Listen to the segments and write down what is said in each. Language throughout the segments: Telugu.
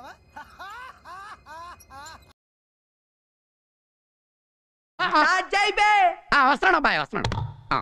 ఆ, వస్తున్నాడు అబ్బాయి వస్తున్నాడు ఆ.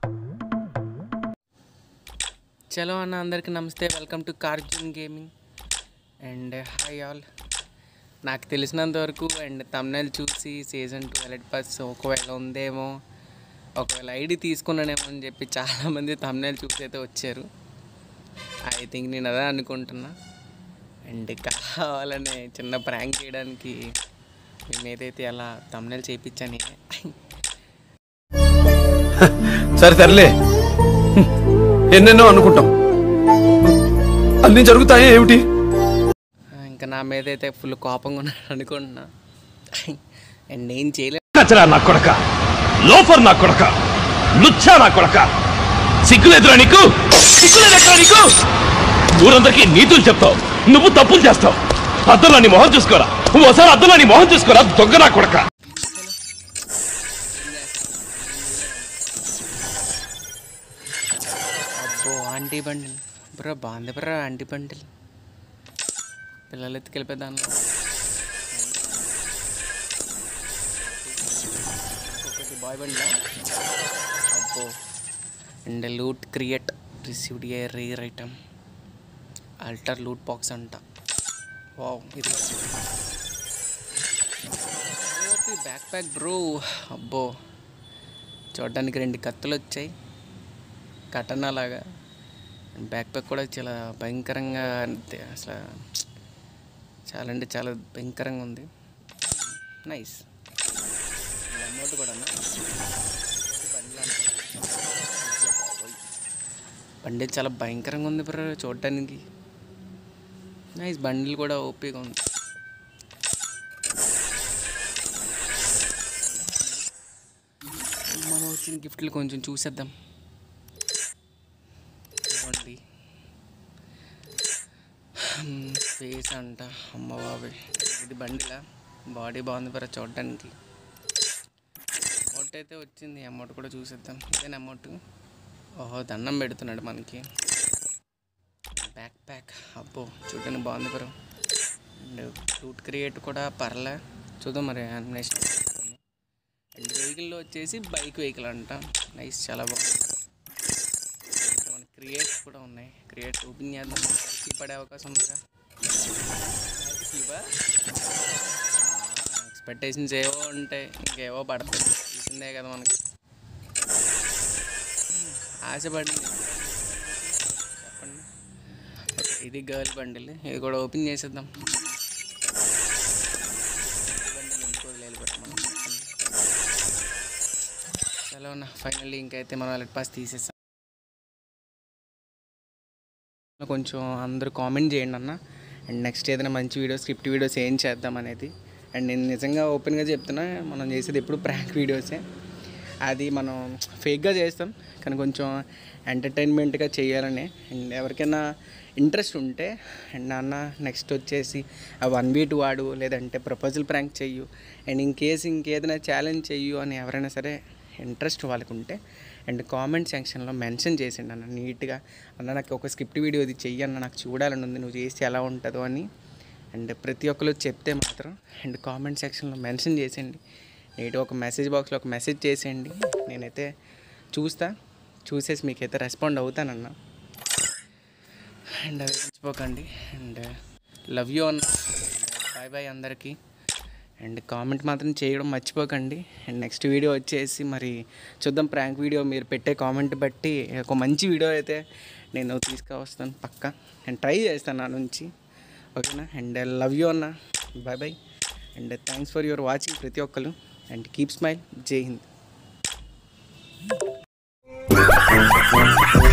చలో అన్న అందరికీ నమస్తే welcome to Karjun gaming and hi all నాకు తెలిసినంత వరకు అండ్ తమ్నెల్ చూసి సీజన్ టూ ఎలెట్ పాస్ ఒకవేళ ఉందేమో ఒకవేళ ఐడి తీసుకున్నానేమో అని చెప్పి చాలామంది తమ్నెల్ చూసి అయితే వచ్చారు ఐ థింక్ నేను అదే అనుకుంటున్నా అండ్ కావాలనే చిన్న ప్రాంక్ చేయడానికి మేము ఏదైతే అలా తమ్నెల్ చేయించని సరే సర్లే హ్మ్. ఎన్నెన్నో అనుకుంటాం అన్ని జరుగుతాయి ఏమిటి ఇంకా నా మీద అయితే ఫుల్ కోపంగా ఉన్నాడు అనుకుంటున్నా అండ్ నేను చేయలే నచ్చరా నా కొడక లోఫర్ నా కొడక లుచ్చా నా కొడక సిగ్గులేదురా నీకు సిగ్గులేదెక్కడా నీకు ఊరందరికీ నీతులు చెప్తావు నువ్వు తప్పులు చేస్తావు అద్దంలో నీ మొహం చూసుకోరా ఓసారి అద్దంలో నీ మొహం చూసుకోరా దొంగ నా కొడక అబ్బో ఆంటీ బండిల్ బ్రో బాగుంది బ్రో ఆంటీ బండిల్ పిల్లలు ఎత్తుకెళ్ళిపోయి దానిలో ఒకటి బాయ్ బండిలా అబ్బో and loot crate received a rare item alter loot box అంట వావ్ ఇది బ్యాక్ ప్యాక్ బ్రో అబ్బో చూడడానికి రెండు కత్తులు వచ్చాయి కటన లాగా బ్యాక్ ప్యాక్ కూడా చాలా భయంకరంగా అంతే అసలు చాలా అంటే చాలా భయంకరంగా ఉంది నైస్ అమౌంట్ కూడా బండి చాలా భయంకరంగా ఉంది బ్రో చూడటానికి నైస్ బండిల్ కూడా ఓపీగా ఉంది మనం వచ్చిన గిఫ్ట్లు కొంచెం చూసేద్దాం ఇవ్వండి ఫేస్ అంట అమ్మ బాబాయ్ ఇది బండిలా బాడీ బాగుంది పర చూడడానికి అమౌంట్ అయితే వచ్చింది అమౌంట్ కూడా చూసేద్దాం ఇదేనా అమౌంట్ ఓహో దండం పెడుతున్నాడు మనకి బ్యాక్ ప్యాక్ అబ్బో చూడడానికి బాగుంది పరం అండ్ ఫ్రూట్ క్రియేట్ కూడా పర్లే చూద్దాం మరి యానిమేషన్ అండ్ వెహికల్లో వచ్చేసి బైక్ వెహికల్ అంట నైస్ చాలా బాగుంది మనకి క్రియేట్స్ కూడా ఉన్నాయి క్రియేట్స్ ఓపెన్ చేద్దాం కీ పడే అవకాశం ఉందిగా ఎక్స్పెక్టేషన్స్ ఏవో ఉంటాయి ఇంకేవో పడతాయి చూసిందే కదా మనకి ఆశపడింది చెప్పండి ఓకే ఇది గర్ల్ బండిల్ ఇది కూడా ఓపెన్ చేసేద్దాం బండిల్ ఎందుకు వదిలేయాలి బట్ మనం చలో అన్న ఫైనల్లీ ఇంకైతే మనం లెట్ పాస్ తీసేసాం కొంచెం అందరూ కామెంట్ చేయండి అన్న అండ్ నెక్స్ట్ ఏదైనా మంచి వీడియో స్క్రిప్ట్ వీడియోస్ ఏం చేద్దాం అనేది అండ్ నేను నిజంగా ఓపెన్గా చెప్తున్నా మనం చేసేది ఎప్పుడు ప్రాంక్ వీడియోసే అది మనం ఫేక్గా చేస్తాం కానీ కొంచెం ఎంటర్టైన్మెంట్గా చేయాలని అండ్ ఎవరికైనా ఇంట్రెస్ట్ ఉంటే అండ్ నాన్న నెక్స్ట్ వచ్చేసి ఆ వన్ బీ టూ ఆడు లేదంటే ప్రపోజల్ ప్రాంక్ చెయ్యు అండ్ ఇన్ కేస్ ఇంకేదైనా ఛాలెంజ్ చెయ్యు అని ఎవరైనా సరే ఇంట్రెస్ట్ వాళ్ళకు ఉంటే అండ్ కామెంట్ సెక్షన్లో మెన్షన్ చేసిండు అన్న నీట్గా అన్న నాకు ఒక స్క్రిప్ట్ వీడియో ఇది చెయ్యి అన్న నాకు చూడాలని ఉంది నువ్వు చేస్తే ఎలా ఉంటుందో అని అండ్ ప్రతి ఒక్కరు చెప్తే మాత్రం అండ్ కామెంట్ సెక్షన్లో మెన్షన్ చేసేయండి నీట్గా ఒక మెసేజ్ బాక్స్లో ఒక మెసేజ్ చేసేయండి నేనైతే చూస్తా చూసేసి మీకైతే రెస్పాండ్ అవుతానన్న అండ్ అది మర్చిపోకండి అండ్ లవ్ యూ అన్న బాయ్ బాయ్ అందరికీ అండ్ కామెంట్ మాత్రం చేయడం మర్చిపోకండి అండ్ నెక్స్ట్ వీడియో వచ్చేసి మరి చూద్దాం ప్రాంక్ వీడియో మీరు పెట్టే కామెంట్ బట్టి ఒక మంచి వీడియో అయితే నేను తీసుకువస్తాను పక్కా నేను ట్రై చేస్తాను నా నుంచి ఓకేనా అండ్ లవ్ యూ అన్న bye bye and thanks for your watching ప్రతి ఒక్కరు అండ్ కీప్ స్మైల్ జై హింద్